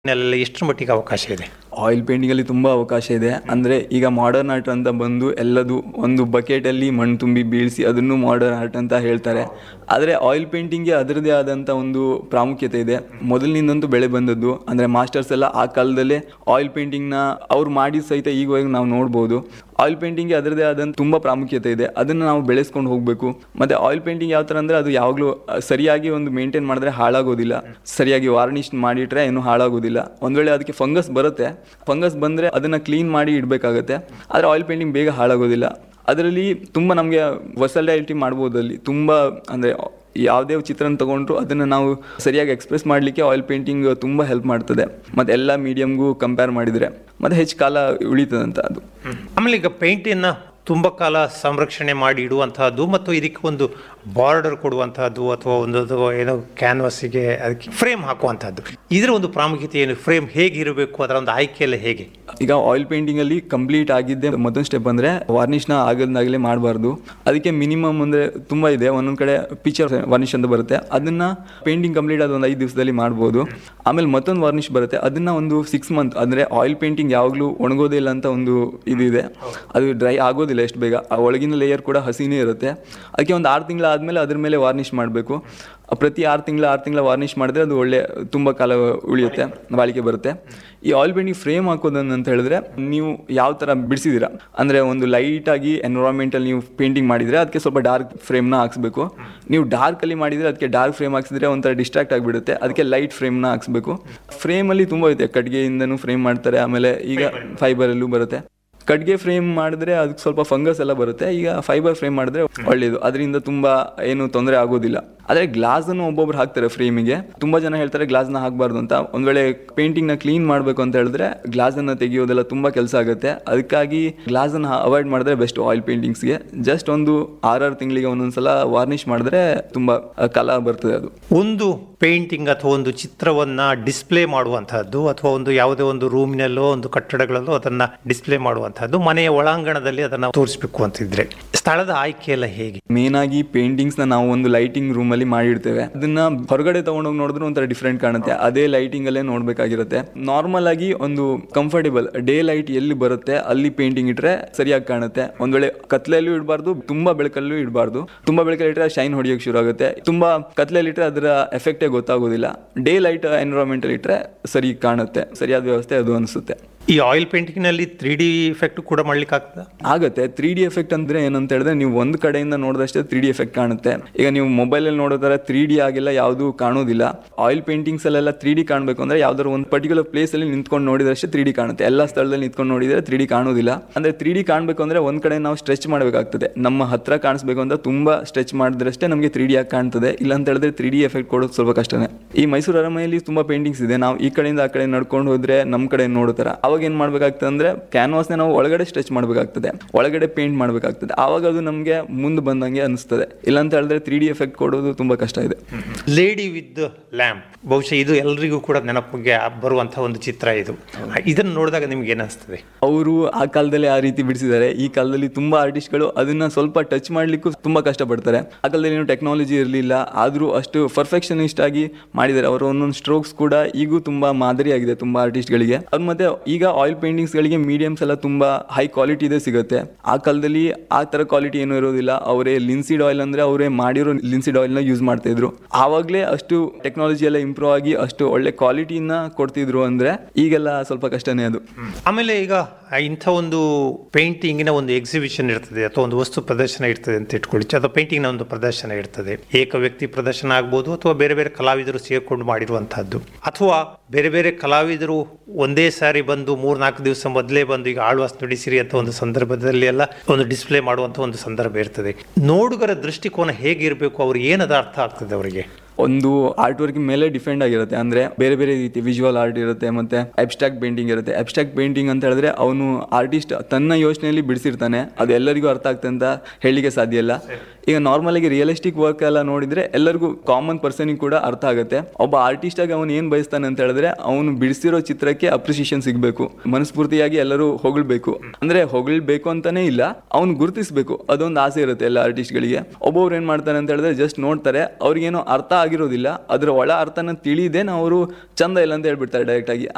ನೆಲೆಲ್ಲ ಎಷ್ಟರ ಮಟ್ಟಿಗೆ ಅವಕಾಶ ಇದೆ ಆಯಿಲ್ ಪೇಂಟಿಂಗಲ್ಲಿ ತುಂಬ ಅವಕಾಶ ಇದೆ ಅಂದರೆ ಈಗ ಮಾಡರ್ನ್ ಆರ್ಟ್ ಅಂತ ಬಂದು ಎಲ್ಲದು ಒಂದು ಬಕೆಟಲ್ಲಿ ಮಣ್ಣು ತುಂಬಿ ಬೀಳಿಸಿ ಅದನ್ನು ಮಾಡರ್ನ್ ಆರ್ಟ್ ಅಂತ ಹೇಳ್ತಾರೆ ಆದರೆ ಆಯಿಲ್ ಪೇಂಟಿಂಗ್ಗೆ ಅದರದೇ ಆದಂಥ ಒಂದು ಪ್ರಾಮುಖ್ಯತೆ ಇದೆ ಮೊದಲಿನಿಂದಂತೂ ಬೆಳೆ ಬಂದದ್ದು ಅಂದರೆ ಮಾಸ್ಟರ್ಸ್ ಎಲ್ಲ ಆ ಕಾಲದಲ್ಲೇ ಆಯಿಲ್ ಪೇಂಟಿಂಗ್ನ ಅವ್ರು ಮಾಡಿ ಸಹಿತ ಈಗ ನಾವು ನೋಡ್ಬೋದು ಆಯಿಲ್ ಪೇಂಟಿಂಗ್ಗೆ ಅದರದೇ ಆದಂಥ ತುಂಬ ಪ್ರಾಮುಖ್ಯತೆ ಇದೆ ಅದನ್ನು ನಾವು ಬೆಳೆಸ್ಕೊಂಡು ಹೋಗಬೇಕು ಮತ್ತು ಆಯಿಲ್ ಪೇಂಟಿಂಗ್ ಯಾವ ಥರ ಅಂದರೆ ಅದು ಯಾವಾಗಲೂ ಸರಿಯಾಗಿ ಒಂದು ಮೇಂಟೈನ್ ಮಾಡಿದ್ರೆ ಹಾಳಾಗೋದಿಲ್ಲ ಸರಿಯಾಗಿ ವಾರ್ನಿಷ್ ಮಾಡಿಟ್ರೆ ಏನು ಹಾಳಾಗೋದಿಲ್ಲ ಒಂದು ವೇಳೆ ಅದಕ್ಕೆ ಫಂಗಸ್ ಬರುತ್ತೆ ಫಂಗಸ್ ಬಂದರೆ ಅದನ್ನು ಕ್ಲೀನ್ ಮಾಡಿ ಇಡಬೇಕಾಗತ್ತೆ ಆದರೆ ಆಯಿಲ್ ಪೇಂಟಿಂಗ್ ಬೇಗ ಹಾಳಾಗೋದಿಲ್ಲ ಅದರಲ್ಲಿ ತುಂಬ ನಮಗೆ ವರ್ಸಲ್ಟೈಲಿಟಿ ಮಾಡ್ಬೋದು ಅಲ್ಲಿ ತುಂಬ ಅಂದರೆ ಯಾವುದೇ ಚಿತ್ರನ ತಗೊಂಡ್ರು ಅದನ್ನು ನಾವು ಸರಿಯಾಗಿ ಎಕ್ಸ್ಪ್ರೆಸ್ ಮಾಡಲಿಕ್ಕೆ ಆಯಿಲ್ ಪೇಂಟಿಂಗ್ ತುಂಬ ಹೆಲ್ಪ್ ಮಾಡ್ತದೆ ಮತ್ತು ಎಲ್ಲ ಮೀಡಿಯಮ್ಗೂ ಕಂಪೇರ್ ಮಾಡಿದರೆ ಮತ್ತು ಹೆಚ್ಚು ಕಾಲ ಉಳಿತದಂತ ಅದು ಆಮೇಲೆ ಈಗ ಪೇಂಟನ್ನು ತುಂಬ ಕಾಲ ಸಂರಕ್ಷಣೆ ಮಾಡಿ ಇಡುವಂತಹದ್ದು ಮತ್ತು ಇದಕ್ಕೆ ಒಂದು ಬಾರ್ಡರ್ ಕೊಡುವಂತಹದ್ದು ಅಥವಾ ಒಂದು ಅದು ಏನೋ ಕ್ಯಾನ್ವಾಸಿಗೆ ಅದಕ್ಕೆ ಫ್ರೇಮ್ ಹಾಕುವಂತಹದ್ದು ಇದರ ಒಂದು ಪ್ರಾಮುಖ್ಯತೆ ಏನು ಫ್ರೇಮ್ ಹೇಗಿರಬೇಕು ಅದರ ಒಂದು ಆಯ್ಕೆ ಎಲ್ಲ ಹೇಗೆ ಈಗ ಆಯಿಲ್ ಪೇಂಟಿಂಗಲ್ಲಿ ಕಂಪ್ಲೀಟ್ ಆಗಿದ್ದೆ ಮತ್ತೊಂದು ಸ್ಟೆಪ್ ಅಂದರೆ ವಾರ್ನಿಷ್ನ ಆಗದಾಗಲೇ ಮಾಡಬಾರ್ದು ಅದಕ್ಕೆ ಮಿನಿಮಮ್ ಅಂದರೆ ತುಂಬ ಇದೆ ಒಂದೊಂದು ಕಡೆ ಪಿಕ್ಚರ್ ವಾರ್ನಿಷ್ ಅಂತ ಬರುತ್ತೆ ಅದನ್ನು ಪೇಂಟಿಂಗ್ ಕಂಪ್ಲೀಟ್ ಆದ ಒಂದು ಐದು ದಿವಸದಲ್ಲಿ ಮಾಡ್ಬೋದು ಆಮೇಲೆ ಮತ್ತೊಂದು ವಾರ್ನಿಷ್ ಬರುತ್ತೆ ಅದನ್ನು ಒಂದು ಸಿಕ್ಸ್ ಮಂತ್ ಅಂದರೆ ಆಯಿಲ್ ಪೇಂಟಿಂಗ್ ಯಾವಾಗಲೂ ಒಣಗೋದೇ ಇಲ್ಲ ಅಂತ ಒಂದು ಇದಿದೆ ಅದು ಡ್ರೈ ಆಗೋದಿಲ್ಲ ಎಷ್ಟು ಬೇಗ ಆ ಒಳಗಿನ ಲೇಯರ್ ಕೂಡ ಹಸಿನೇ ಇರುತ್ತೆ ಅದಕ್ಕೆ ಒಂದು ಆರು ತಿಂಗಳು ಆದಮೇಲೆ ಅದ್ರ ಮೇಲೆ ವಾರ್ನಿಷ್ ಮಾಡಬೇಕು ಪ್ರತಿ ಆರು ತಿಂಗಳ ಆರು ತಿಂಗಳ ವಾರ್ನಿಷ್ ಮಾಡಿದ್ರೆ ಅದು ಒಳ್ಳೆ ತುಂಬ ಕಾಲ ಉಳಿಯುತ್ತೆ ಬಾಳಿಕೆ ಬರುತ್ತೆ ಈ ಆಯಿಲ್ ಪೇಂಟಿಂಗ್ ಫ್ರೇಮ್ ಹಾಕೋದನ್ನ ಅಂತ ಹೇಳಿದ್ರೆ ನೀವು ಯಾವ ಥರ ಬಿಡಿಸಿದ್ದೀರಾ ಅಂದರೆ ಒಂದು ಲೈಟಾಗಿ ಎನ್ವಿರಾನ್ಮೆಂಟಲ್ಲಿ ನೀವು ಪೇಂಟಿಂಗ್ ಮಾಡಿದರೆ ಅದಕ್ಕೆ ಸ್ವಲ್ಪ ಡಾರ್ಕ್ ಫ್ರೇಮ್ನ ಹಾಕ್ಸ್ಬೇಕು ನೀವು ಡಾರ್ಕಲ್ಲಿ ಮಾಡಿದರೆ ಅದಕ್ಕೆ ಡಾರ್ಕ್ ಫ್ರೇಮ್ ಹಾಕ್ಸಿದ್ರೆ ಒಂಥರ ಡಿಸ್ಟ್ರಾಕ್ಟ್ ಆಗಿಬಿಡುತ್ತೆ ಅದಕ್ಕೆ ಲೈಟ್ ಫ್ರೇಮ್ನ ಹಾಕ್ಸ್ಬೇಕು ಫ್ರೇಮಲ್ಲಿ ತುಂಬ ಇದೆ ಕಟ್ಗೆಯಿಂದನೂ ಫ್ರೇಮ್ ಮಾಡ್ತಾರೆ ಆಮೇಲೆ ಈಗ ಫೈಬರಲ್ಲೂ ಬರುತ್ತೆ ಕಟ್ಗೆ ಫ್ರೇಮ್ ಮಾಡಿದ್ರೆ ಅದಕ್ಕೆ ಸ್ವಲ್ಪ ಫಂಗಸ್ ಎಲ್ಲ ಬರುತ್ತೆ ಈಗ ಫೈಬರ್ ಫ್ರೇಮ್ ಮಾಡಿದ್ರೆ ಒಳ್ಳೆಯದು ಅದರಿಂದ ತುಂಬ ಏನು ತೊಂದರೆ ಆಗೋದಿಲ್ಲ ಆದರೆ ಗ್ಲಾಸನ್ನು ಒಬ್ಬೊಬ್ರು ಹಾಕ್ತಾರೆ ಫ್ರೇಮಿಗೆ ತುಂಬ ಜನ ಹೇಳ್ತಾರೆ ಗ್ಲಾಸ್ನ ಹಾಕಬಾರ್ದು ಅಂತ ಒಂದು ವೇಳೆ ಪೇಂಟಿಂಗ್ನ ಕ್ಲೀನ್ ಮಾಡಬೇಕು ಅಂತ ಹೇಳಿದ್ರೆ ಗ್ಲಾಸನ್ನು ತೆಗೆಯೋದೆಲ್ಲ ತುಂಬ ಕೆಲಸ ಆಗುತ್ತೆ ಅದಕ್ಕಾಗಿ ಗ್ಲಾಸನ್ನು ಅವಾಯ್ಡ್ ಮಾಡಿದ್ರೆ ಬೆಸ್ಟ್ ಆಯಿಲ್ ಪೇಂಟಿಂಗ್ಸ್ಗೆ ಜಸ್ಟ್ ಒಂದು ಆರಾರು ತಿಂಗಳಿಗೆ ಒಂದೊಂದ್ಸಲ ವಾರ್ನಿಷ್ ಮಾಡಿದ್ರೆ ತುಂಬ ಕಾಲ ಬರ್ತದೆ ಅದು ಒಂದು ಪೇಂಟಿಂಗ್ ಅಥವಾ ಒಂದು ಚಿತ್ರವನ್ನ ಡಿಸ್ಪ್ಲೇ ಮಾಡುವಂತಹದ್ದು ಅಥವಾ ಒಂದು ಯಾವುದೇ ಒಂದು ರೂಮಿನಲ್ಲೋ ಒಂದು ಕಟ್ಟಡಗಳಲ್ಲೋ ಅದನ್ನ ಡಿಸ್ಪ್ಲೇ ಮಾಡುವಂತಹದ್ದು ಮನೆಯ ಒಳಾಂಗಣದಲ್ಲಿ ಅದನ್ನ ತೋರಿಸಬೇಕು ಅಂತಿದ್ರೆ ಸ್ಥಳದ ಆಯ್ಕೆ ಎಲ್ಲ ಹೇಗೆ ಮೇನ್ ಆಗಿ ಪೇಂಟಿಂಗ್ಸ್ ನ ನಾವು ಒಂದು ಲೈಟಿಂಗ್ ರೂಮ್ ಅಲ್ಲಿ ಮಾಡಿಡ್ತೇವೆ ಅದನ್ನ ಹೊರಗಡೆ ತಗೊಂಡೋಗಿ ನೋಡಿದ್ರೆ ಒಂಥರ ಡಿಫ್ರೆಂಟ್ ಕಾಣುತ್ತೆ ಅದೇ ಲೈಟಿಂಗ್ ಅಲ್ಲೇ ನೋಡ್ಬೇಕಾಗಿರುತ್ತೆ ನಾರ್ಮಲ್ ಆಗಿ ಒಂದು ಕಂಫರ್ಟೇಬಲ್ ಡೇ ಲೈಟ್ ಎಲ್ಲಿ ಬರುತ್ತೆ ಅಲ್ಲಿ ಪೇಂಟಿಂಗ್ ಇಟ್ರೆ ಸರಿಯಾಗಿ ಕಾಣುತ್ತೆ ಒಂದ್ ವೇಳೆ ಕತ್ಲೆಯಲ್ಲೂ ಇಡಬಾರ್ದು ತುಂಬಾ ಬೆಳಕಲ್ಲೂ ಇಡಬಾರ್ದು ತುಂಬಾ ಬೆಳಕಲ್ಲಿ ಇಟ್ರೆ ಶೈನ್ ಹೊಡಿಯೋಕೆ ಶುರು ಆಗುತ್ತೆ ತುಂಬಾ ಕತ್ಲೆಯಲ್ಲಿ ಇಟ್ರೆ ಅದರ ಎಫೆಕ್ಟೇ ಗೊತ್ತಾಗೋದಿಲ್ಲ ಡೇ ಲೈಟ್ ಎನ್ವಿರಾನ್ಮೆಂಟ್ ಅಲ್ಲಿ ಇಟ್ರೆ ಸರಿ ಕಾಣುತ್ತೆ ಸರಿಯಾದ ವ್ಯವಸ್ಥೆ ಅದು ಅನಿಸುತ್ತೆ ಈ ಆಯಿಲ್ ಪೇಂಟಿಂಗ್ ನಲ್ಲಿ ತ್ರೀ ಡಿ ಇಫೆಕ್ಟ್ ಕೂಡ ಮಾಡ್ಲಿಕ್ಕೆ ಆಗ್ತದ ಆಗತ್ತೆ ತ್ರೀ ಡಿ ಎಫೆಕ್ಟ್ ಅಂದ್ರೆ ಏನಂತ ಹೇಳಿದ್ರೆ ನೀವು ಒಂದು ಕಡೆಯಿಂದ ನೋಡಿದಷ್ಟೇ ತ್ರೀ ಡಿ ಎಫೆಕ್ಟ್ ಕಾಣುತ್ತೆ ಈಗ ನೀವು ಮೊಬೈಲಲ್ಲಿ ನೋಡೋದಾರೆ ತ್ರೀ ಡಿ ಆಗಿಲ್ಲ ಯಾವುದು ಕಾಣೋದಿಲ್ಲ ಆಯಿಲ್ ಪೇಂಟಿಂಗ್ಸ್ ಅಲ್ಲೆಲ್ಲ ತ್ರೀ ಡಿ ಕಾಣಬೇಕು ಅಂದ್ರೆ ಯಾವ್ದಾದ್ರು ಒಂದು ಪರ್ಟಿಕ್ಯುಲರ್ ಪ್ಲೇಸ್ ಅಲ್ಲಿ ನಿಂತ್ಕೊಂಡು ನೋಡಿದಷ್ಟೇ ತ್ರೀ ಡಿ ಕಾಣುತ್ತೆ ಎಲ್ಲ ಸ್ಥಳದಲ್ಲಿ ನಿಂತ್ಕೊಂಡು ನೋಡಿದ್ರೆ ತ್ರೀ ಡಿ ಕಾಣೋದಿಲ್ಲ ಅಂದ್ರೆ ತ್ರೀ ಡಿ ಕಾಣಬೇಕು ಅಂದ್ರೆ ಒಂದ್ ಕಡೆ ನಾವು ಸ್ಟ್ರೆಚ್ ಮಾಡಬೇಕಾಗ್ತದೆ ನಮ್ಮ ಹತ್ರ ಕಾಣಿಸ್ಬೇಕು ಅಂತ ತುಂಬಾ ಸ್ಟ್ರೆಚ್ ಮಾಡಿದ್ರಷ್ಟೇ ನಮಗೆ ತ್ರೀ ಡಿ ಆಗಿ ಕಾಣ್ತದೆ ಇಲ್ಲ ಅಂತ ಹೇಳಿದ್ರೆ ತ್ರೀ ಡಿ ಎಫೆಕ್ಟ್ ಕೊಡೋದು ಸ್ವಲ್ಪ ಕಷ್ಟನೇ ಈ ಮೈಸೂರು ಅರಮನೆಯಲ್ಲಿ ತುಂಬಾ ಪೇಂಟಿಂಗ್ಸ್ ಇದೆ ನಾವು ಈ ಕಡೆಯಿಂದ ಆ ಕಡೆ ನಡ್ಕೊಂಡು ಹೋದ್ರೆ ನಮ್ಮ ಕಡೆ ನೋಡ್ತಾರ ಅವಾಗ ಏನ್ ಮಾಡ್ಬೇಕಾಗ್ತದೆ ಅಂದ್ರೆ ಕ್ಯಾನ್ವಾಸ್ನ ನಾವು ಒಳಗಡೆ ಸ್ಟ್ರೆಚ್ ಮಾಡಬೇಕಾಗ್ತದೆ ಒಳಗಡೆ ಪೇಂಟ್ ಮಾಡಬೇಕಾಗ್ತದೆ ಆವಾಗ ಅದು ನಮಗೆ ಮುಂದೆ ಬಂದಂಗೆ ಅನಿಸ್ತದೆ ಇಲ್ಲ ಅಂತ ಹೇಳಿದ್ರೆ ತ್ರೀ ಡಿ ಎಫೆಕ್ಟ್ ಕೊಡೋದು ತುಂಬಾ ಕಷ್ಟ ಇದೆ ಲೇಡಿ ವಿತ್ ಲ್ಯಾಂಪ್ ಬಹುಶಃ ಇದು ಎಲ್ರಿಗೂ ಕೂಡ ನೆನಪಿಗೆ ಬರುವಂತಹ ಒಂದು ಚಿತ್ರ ಇದು ಇದನ್ನು ನೋಡಿದಾಗ ನಿಮ್ಗೆ ಏನಿಸ್ತದೆ ಅವರು ಆ ಕಾಲದಲ್ಲಿ ಆ ರೀತಿ ಬಿಡಿಸಿದ್ದಾರೆ ಈ ಕಾಲದಲ್ಲಿ ತುಂಬಾ ಆರ್ಟಿಸ್ಟ್ಗಳು ಅದನ್ನ ಸ್ವಲ್ಪ ಟಚ್ ಮಾಡ್ಲಿಕ್ಕೂ ತುಂಬಾ ಕಷ್ಟಪಡ್ತಾರೆ ಆ ಕಾಲದಲ್ಲಿ ಏನು ಟೆಕ್ನಾಲಜಿ ಇರಲಿಲ್ಲ ಆದರೂ ಅಷ್ಟು ಪರ್ಫೆಕ್ಷನಿಸ್ಟ್ ಆಗಿ ಮಾಡಿದ್ದಾರೆ ಅವರ ಒಂದೊಂದು ಸ್ಟ್ರೋಕ್ಸ್ ಕೂಡ ಈಗೂ ತುಂಬಾ ಮಾದರಿಯಾಗಿದೆ ತುಂಬಾ ಆರ್ಟಿಸ್ಟ್ಗಳಿಗೆ ಅದು ಮತ್ತೆ ಈಗ ಆಯಿಲ್ ಪೇಂಟಿಂಗ್ಸ್ಗಳಿಗೆ ಮೀಡಿಯಮ್ಸ್ ಎಲ್ಲ ತುಂಬಾ ಹೈ ಕ್ವಾಲಿಟಿ ಇದೆ ಸಿಗುತ್ತೆ ಆ ಕಾಲದಲ್ಲಿ ಆ ತರ ಕ್ವಾಲಿಟಿ ಏನೂ ಇರೋದಿಲ್ಲ ಅವರೇ ಲಿನ್ಸಿಡ್ ಆಯಿಲ್ ಅಂದ್ರೆ ಅವರೇ ಮಾಡಿರೋ ಲಿನ್ಸಿಡ್ ಆಯಿಲ್ನ ಯೂಸ್ ಮಾಡ್ತಾ ಇದ್ರು ಆವಾಗಲೇ ಅಷ್ಟು ಟೆಕ್ನಾಲಜಿ ಎಲ್ಲ ಇಂಪ್ರೂವ್ ಆಗಿ ಅಷ್ಟು ಒಳ್ಳೆ ಕ್ವಾಲಿಟಿನ ಕೊಡ್ತಿದ್ರು ಅಂದ್ರೆ ಈಗೆಲ್ಲ ಸ್ವಲ್ಪ ಕಷ್ಟನೇ ಅದು ಆಮೇಲೆ ಈಗ ಇಂಥ ಒಂದು ಪೇಂಟಿಂಗಿನ ಒಂದು ಎಕ್ಸಿಬಿಷನ್ ಇರ್ತದೆ ಅಥವಾ ಒಂದು ವಸ್ತು ಪ್ರದರ್ಶನ ಇರ್ತದೆ ಅಂತ ಇಟ್ಕೊಳ್ಳಿ ಅಥವಾ ಪೇಂಟಿಂಗ್ನ ಒಂದು ಪ್ರದರ್ಶನ ಇರ್ತದೆ ಏಕ ವ್ಯಕ್ತಿ ಪ್ರದರ್ಶನ ಆಗ್ಬೋದು ಅಥವಾ ಬೇರೆ ಬೇರೆ ಕಲಾವಿದರು ಸೇರ್ಕೊಂಡು ಮಾಡಿರುವಂತಹದ್ದು ಅಥವಾ ಬೇರೆ ಬೇರೆ ಕಲಾವಿದರು ಒಂದೇ ಸಾರಿ ಬಂದು ಮೂರ್ನಾಲ್ಕು ದಿವಸ ಮೊದಲೇ ಬಂದು ಈಗ ಆಳ್ವಾಸ್ ನುಡಿಸಿರಿ ಅಂತ ಒಂದು ಸಂದರ್ಭದಲ್ಲಿ ಎಲ್ಲ ಒಂದು ಡಿಸ್ಪ್ಲೇ ಮಾಡುವಂಥ ಒಂದು ಸಂದರ್ಭ ಇರ್ತದೆ ನೋಡುಗರ ದೃಷ್ಟಿಕೋನ ಹೇಗಿರಬೇಕು ಅವ್ರಿಗೆ ಏನದ ಅರ್ಥ ಆಗ್ತದೆ ಅವರಿಗೆ ಒಂದು ಆರ್ಟ್ ವರ್ಕ್ ಮೇಲೆ ಡಿಫೆಂಡ್ ಆಗಿರುತ್ತೆ ಅಂದ್ರೆ ಬೇರೆ ಬೇರೆ ರೀತಿ ವಿಜುವಲ್ ಆರ್ಟ್ ಇರುತ್ತೆ ಮತ್ತೆ ಅಬ್ಸ್ಟ್ರಾಕ್ಟ್ ಪೇಂಟಿಂಗ್ ಇರುತ್ತೆ ಅಬ್ಸ್ಟ್ರಾಕ್ಟ್ ಪೇಂಟಿಂಗ್ ಅಂತ ಹೇಳಿದ್ರೆ ಅವನು ಆರ್ಟಿಸ್ಟ್ ತನ್ನ ಯೋಚನೆಯಲ್ಲಿ ಬಿಡಿಸಿರ್ತಾನೆ ಅದು ಎಲ್ಲರಿಗೂ ಅರ್ಥ ಆಗ್ತದೆ ಅಂತ ಹೇಳಲಿಕ್ಕೆ ಸಾಧ್ಯ ಇಲ್ಲ ಈಗ ನಾರ್ಮಲ್ ಆಗಿ ರಿಯಲಿಸ್ಟಿಕ್ ವರ್ಕ್ ಎಲ್ಲ ನೋಡಿದ್ರೆ ಎಲ್ಲರಿಗೂ ಕಾಮನ್ ಪರ್ಸನಿಗೆ ಕೂಡ ಅರ್ಥ ಆಗುತ್ತೆ ಒಬ್ಬ ಆರ್ಟಿಸ್ಟ್ ಆಗಿ ಅವನು ಏನ್ ಬಯಸ್ತಾನೆ ಅಂತ ಹೇಳಿದ್ರೆ ಅವನು ಬಿಡಿಸಿರೋ ಚಿತ್ರಕ್ಕೆ ಅಪ್ರಿಸಿಯೇಷನ್ ಸಿಗಬೇಕು ಮನಸ್ಫೂರ್ತಿಯಾಗಿ ಎಲ್ಲರೂ ಹೊಗಳ್ಬೇಕು ಅಂದ್ರೆ ಹೊಗಳ್ಬೇಕು ಅಂತಾನೆ ಇಲ್ಲ ಅವ್ನು ಗುರುತಿಸ್ಬೇಕು ಅದೊಂದು ಆಸೆ ಇರುತ್ತೆ ಎಲ್ಲ ಆರ್ಟಿಸ್ಟ್ಗಳಿಗೆ ಒಬ್ಬೊಬ್ರು ಏನ್ ಮಾಡ್ತಾರೆ ಅಂತ ಹೇಳಿದ್ರೆ ಜಸ್ಟ್ ನೋಡ್ತಾರೆ ಅವ್ರಿಗೇನೋ ಅರ್ಥ ಆಗಿರೋದಿಲ್ಲ ಅದ್ರ ಒಳ ಅರ್ಥನ ತಿಳಿದೇನೆ ಅವರು ಚಂದ ಇಲ್ಲ ಅಂತ ಹೇಳ್ಬಿಡ್ತಾರೆ ಡೈರೆಕ್ಟ್ ಆಗಿ